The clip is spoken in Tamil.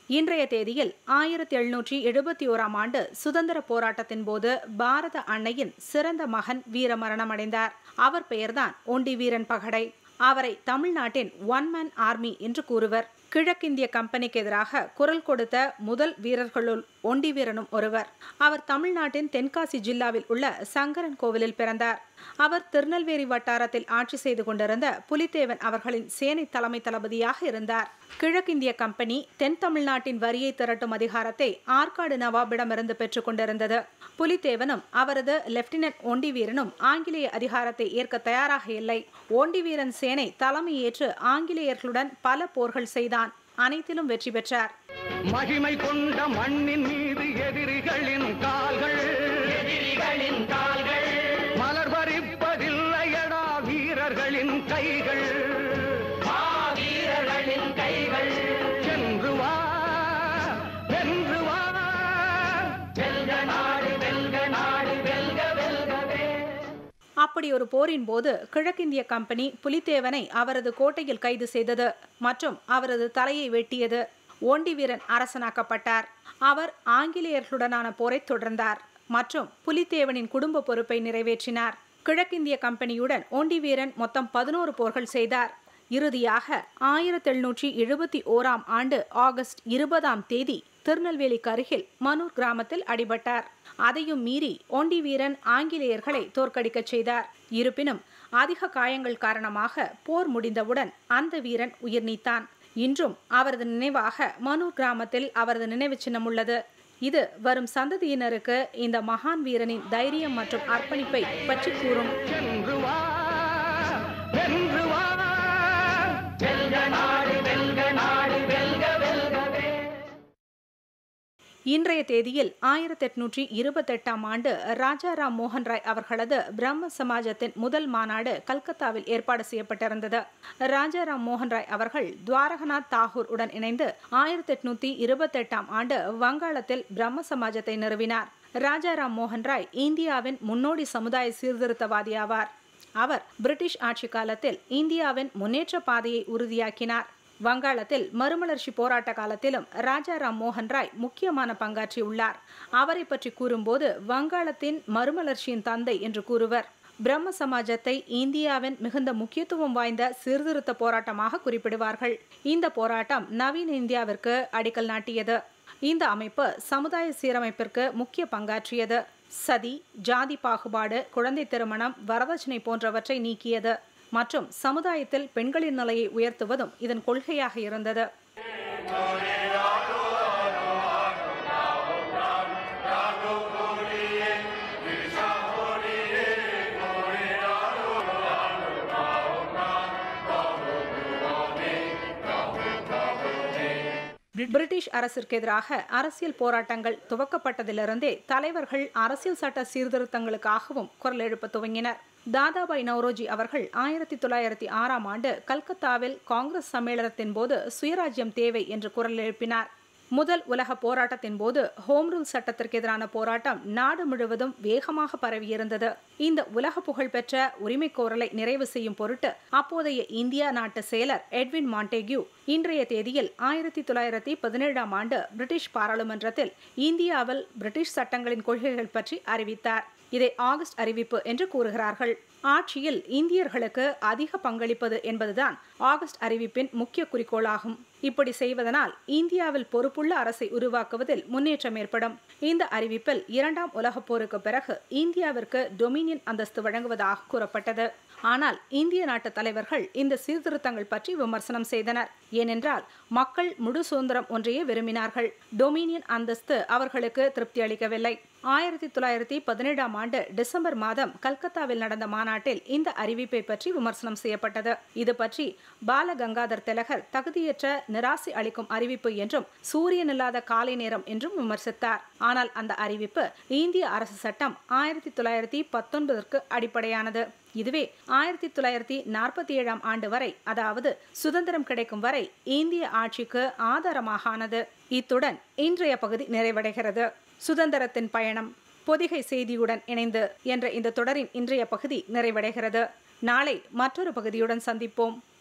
இன்றைய தேதியில் ஆயிரத்தி எழுநூற்றி எழுபத்தி ஓராம் ஆண்டு சுதந்திர போராட்டத்தின் போது பாரத அன்னையின் சிறந்த மகன் வீரமரணமடைந்தார் அவர் பெயர்தான் ஒண்டி வீரன் பகடை அவரை தமிழ்நாட்டின் ஒன் மேன் ஆர்மி என்று கூறுவர் கிழக்கிந்திய கம்பெனிக்கு எதிராக குரல் கொடுத்த முதல் வீரர்களுள் ஒண்டி வீரனும் ஒருவர் அவர் தமிழ்நாட்டின் தென்காசி ஜில்லாவில் உள்ள சங்கரன் கோவிலில் பிறந்தார் அவர் திருநெல்வேலி வட்டாரத்தில் ஆட்சி செய்து கொண்டிருந்த புலித்தேவன் அவர்களின் சேனை தலைமை தளபதியாக இருந்தார் கிழக்கிந்திய கம்பெனி தென் தமிழ்நாட்டின் வரியை திரட்டும் அதிகாரத்தை ஆற்காடு நவாபிடமிருந்து பெற்றுக் கொண்டிருந்தது புலித்தேவனும் அவரது லெப்டினன்ட் ஒண்டி வீரனும் ஆங்கிலேய அதிகாரத்தை ஏற்க தயாராக இல்லை ஒண்டி வீரன் சேனை தலைமையேற்று ஆங்கிலேயர்களுடன் பல போர்கள் செய்தான் அனைத்திலும் வெற்றி பெற்றார் மகிமை கொண்ட மண்ணின் மீது எதிரிகளின் கால்கள் எதிரிகளின் கால்கள் மலர் பறிப்பதில்லையடா வீரர்களின் கைகள் வீரர்களின் கைகள் சென்று வா வென்று வா வெல்க நாடு வெல்க நாடு வெல்க வெல்கவே அப்படி ஒரு போரின் போது கிழக்கிந்திய கம்பெனி புலித்தேவனை அவரது கோட்டையில் கைது செய்தது மற்றும் அவரது தலையை வெட்டியது ஓண்டி வீரன் அரசனாக்கப்பட்டார் அவர் ஆங்கிலேயர்களுடனான போரை தொடர்ந்தார் மற்றும் புலித்தேவனின் குடும்ப பொறுப்பை நிறைவேற்றினார் கிழக்கிந்திய கம்பெனியுடன் ஓண்டி வீரன் மொத்தம் பதினோரு போர்கள் செய்தார் இறுதியாக ஆயிரத்தி எழுநூற்றி எழுபத்தி ஓராம் ஆண்டு ஆகஸ்ட் இருபதாம் தேதி திருநெல்வேலிக்கு அருகில் மனூர் கிராமத்தில் அடிபட்டார் அதையும் மீறி ஒண்டி வீரன் ஆங்கிலேயர்களை தோற்கடிக்கச் செய்தார் இருப்பினும் அதிக காயங்கள் காரணமாக போர் முடிந்தவுடன் அந்த வீரன் உயிர் நீத்தான் இன்றும் அவரது நினைவாக மனூர் கிராமத்தில் அவரது நினைவு சின்னம் உள்ளது இது வரும் சந்ததியினருக்கு இந்த மகான் வீரனின் தைரியம் மற்றும் அர்ப்பணிப்பை பற்றி கூறும் சென்று வா வென்று வா வெல்க நாடு வெல்க நாடு வெல்க வெல்கவே இன்றைய தேதியில் ஆயிரத்தி எட்நூற்றி இருபத்தெட்டாம் ஆண்டு ராஜாராம் மோகன் ராய் அவர்களது பிரம்ம சமாஜத்தின் முதல் மாநாடு கல்கத்தாவில் ஏற்பாடு செய்யப்பட்டிருந்தது ராஜாராம் மோகன் ராய் அவர்கள் துவாரகநாத் தாகூர் உடன் இணைந்து ஆயிரத்தி எட்நூத்தி இருபத்தெட்டாம் ஆண்டு வங்காளத்தில் பிரம்ம சமாஜத்தை நிறுவினார் ராஜாராம் மோகன் ராய் இந்தியாவின் முன்னோடி சமுதாய சீர்திருத்தவாதி ஆவார் அவர் பிரிட்டிஷ் ஆட்சி காலத்தில் இந்தியாவின் முன்னேற்ற பாதையை உறுதியாக்கினார் வங்காளத்தில் மறுமலர்ச்சி போராட்ட காலத்திலும் ராஜாராம் மோகன் ராய் முக்கியமான பங்காற்றியுள்ளார் அவரை பற்றி கூறும்போது வங்காளத்தின் மறுமலர்ச்சியின் தந்தை என்று கூறுவர் பிரம்ம சமாஜத்தை இந்தியாவின் மிகுந்த முக்கியத்துவம் வாய்ந்த சீர்திருத்த போராட்டமாக குறிப்பிடுவார்கள் இந்த போராட்டம் நவீன இந்தியாவிற்கு அடிக்கல் நாட்டியது இந்த அமைப்பு சமுதாய சீரமைப்பிற்கு முக்கிய பங்காற்றியது சதி ஜாதி பாகுபாடு குழந்தை திருமணம் வரதட்சணை போன்றவற்றை நீக்கியது மற்றும் சமுதாயத்தில் பெண்களின் நிலையை உயர்த்துவதும் இதன் கொள்கையாக இருந்தது பிரிட்டிஷ் அரசிற்கு எதிராக அரசியல் போராட்டங்கள் துவக்கப்பட்டதிலிருந்தே தலைவர்கள் அரசியல் சட்ட சீர்திருத்தங்களுக்காகவும் குரல் எழுப்ப துவங்கினர் தாதாபாய் நவ்ரோஜி அவர்கள் ஆயிரத்தி தொள்ளாயிரத்தி ஆறாம் ஆண்டு கல்கத்தாவில் காங்கிரஸ் சம்மேளனத்தின் போது சுயராஜ்யம் தேவை என்று குரல் எழுப்பினார் முதல் உலக போராட்டத்தின் போது ஹோம் ரூல் சட்டத்திற்கு எதிரான போராட்டம் நாடு முழுவதும் வேகமாக பரவியிருந்தது இந்த உலக புகழ்பெற்ற உரிமை கோரலை நிறைவு செய்யும் பொருட்டு அப்போதைய இந்தியா நாட்டு செயலர் எட்வின் மாண்டேகியூ இன்றைய தேதியில் ஆயிரத்தி தொள்ளாயிரத்தி பதினேழாம் ஆண்டு பிரிட்டிஷ் பாராளுமன்றத்தில் இந்தியாவில் பிரிட்டிஷ் சட்டங்களின் கொள்கைகள் பற்றி அறிவித்தார் இதை ஆகஸ்ட் அறிவிப்பு என்று கூறுகிறார்கள் ஆட்சியில் இந்தியர்களுக்கு அதிக பங்களிப்பது என்பதுதான் ஆகஸ்ட் அறிவிப்பின் முக்கிய குறிக்கோளாகும் இப்படி செய்வதனால் இந்தியாவில் பொறுப்புள்ள அரசை உருவாக்குவதில் முன்னேற்றம் ஏற்படும் இந்த அறிவிப்பில் இரண்டாம் உலகப் போருக்கு பிறகு இந்தியாவிற்கு டொமினியன் அந்தஸ்து வழங்குவதாக கூறப்பட்டது ஆனால் இந்திய நாட்டு தலைவர்கள் இந்த சீர்திருத்தங்கள் பற்றி விமர்சனம் செய்தனர் ஏனென்றால் மக்கள் முழு சுதந்திரம் ஒன்றையே விரும்பினார்கள் டொமினியன் அந்தஸ்து அவர்களுக்கு திருப்தி அளிக்கவில்லை ஆயிரத்தி தொள்ளாயிரத்தி பதினேழாம் ஆண்டு டிசம்பர் மாதம் கல்கத்தாவில் நடந்த மாநாட்டில் இந்த அறிவிப்பை பற்றி விமர்சனம் செய்யப்பட்டது இது பற்றி பால கங்காதர் திலகர் தகுதியற்ற நிராசை அளிக்கும் அறிவிப்பு என்றும் சூரியன் இல்லாத காலை நேரம் என்றும் விமர்சித்தார் ஆனால் அந்த அறிவிப்பு இந்திய அரசு சட்டம் ஆயிரத்தி தொள்ளாயிரத்தி பத்தொன்பதற்கு அடிப்படையானது இதுவே ஆயிரத்தி தொள்ளாயிரத்தி நாற்பத்தி ஏழாம் ஆண்டு வரை அதாவது சுதந்திரம் கிடைக்கும் வரை இந்திய ஆட்சிக்கு ஆதாரமாக ஆனது இத்துடன் இன்றைய பகுதி நிறைவடைகிறது சுதந்திரத்தின் பயணம் பொதிகை செய்தியுடன் இணைந்து என்ற இந்த தொடரின் இன்றைய பகுதி நிறைவடைகிறது நாளை மற்றொரு பகுதியுடன் சந்திப்போம்